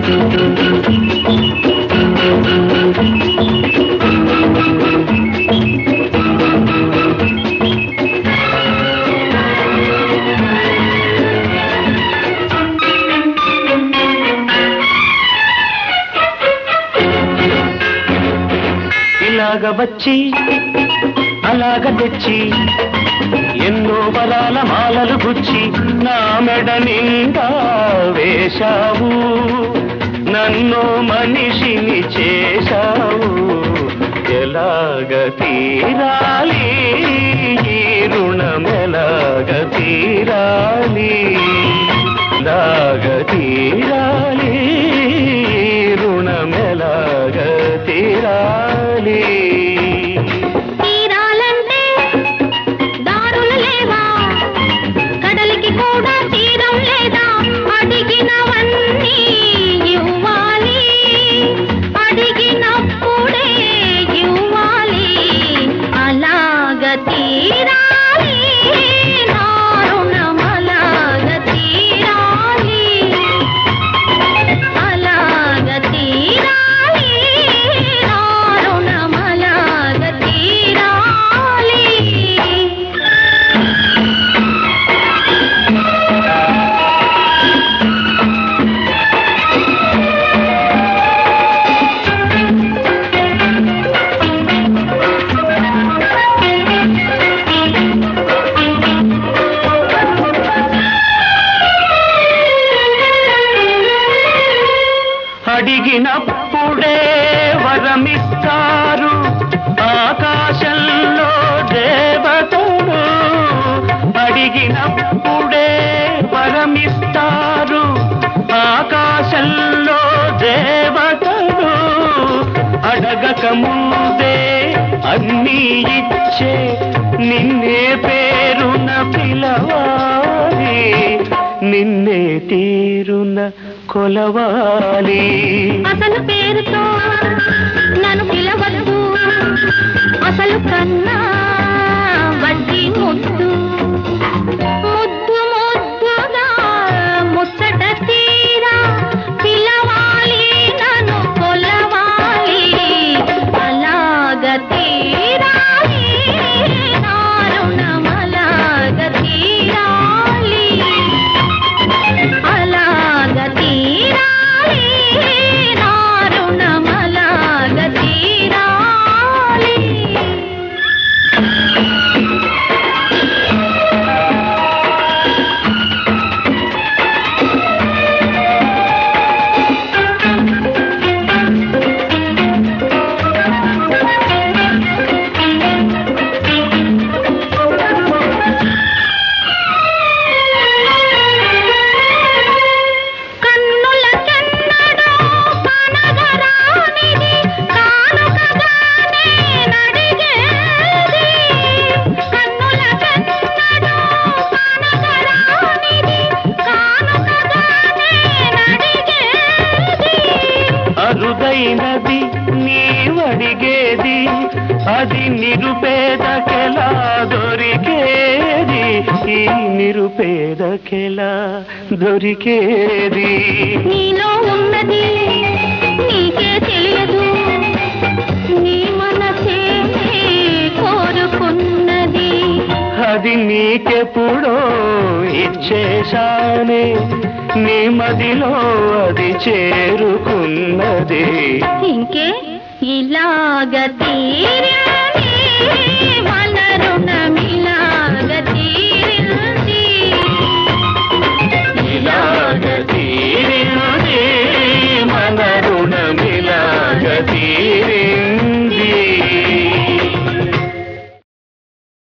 ఇలాగ వచ్చి అలాగ తెచ్చి ఎన్నో బలాల మాలలు గుచ్చి నా మెడ నిండా వేశావు నన్ను మనిషిని చేశావు ఎలాగ తీరాలి ఈ రుణం ఎలాగ తీరాలి లాగ తీరాలి ఈ రుణం ఎలాగ తీరాలి తీరాలంటే దారులు లేవా కడలికి కూడా తీరం లేదా అడిగినవన్నీ ఇవ్వాలి అడిగినప్పుడే ఇవ్వాలి అలాగ తీరాలి నా రుణం అలాగ తీరాలి అలాగ తీరాలి నా రుణం అలాగ తీరాలి అడిగినప్పుడే వరమిస్తారు ఆకాశంలో దేవతలు అడిగినప్పుడే వరమిస్తారు ఆకాశంలో దేవతలు అడగక ముందే అన్నీ ఇచ్చే నిన్నే పేరున పిలవాలి నిన్నే తీరున కొలవాలి అసలు పేరుతో నన్ను పిలవద్దు అసలు కన్నా వడ్డీ ముద్దు ముద్దు ముద్దుగా ముచ్చట తీరా పిలవాలి నన్ను కొలవాలి అలాగ తీరాలి నా రుణం అలాగ తీరాలి అలాగ తీరాలి నా రుణం అలాగ తీరాలి కన్నుల కన్నడో కనగరానిది కానుకగానే నడిగేది కన్నుల కన్నడో కనగరానిది కానుకగానే నడిగేది అరుదైనది నీవడిగేది అది నిరుపేదకెలా దొరికేది ఈ నిరుపేదకెలా దొరికేది నీలో ఉన్నది నీకే తెలియదు నీ మనసే కోరుకున్నది అది నీకెప్పుడో ఇచ్చేశానే నీ మదిలో అది చేరుకున్నది ఇంకే ఇలాగ తీరని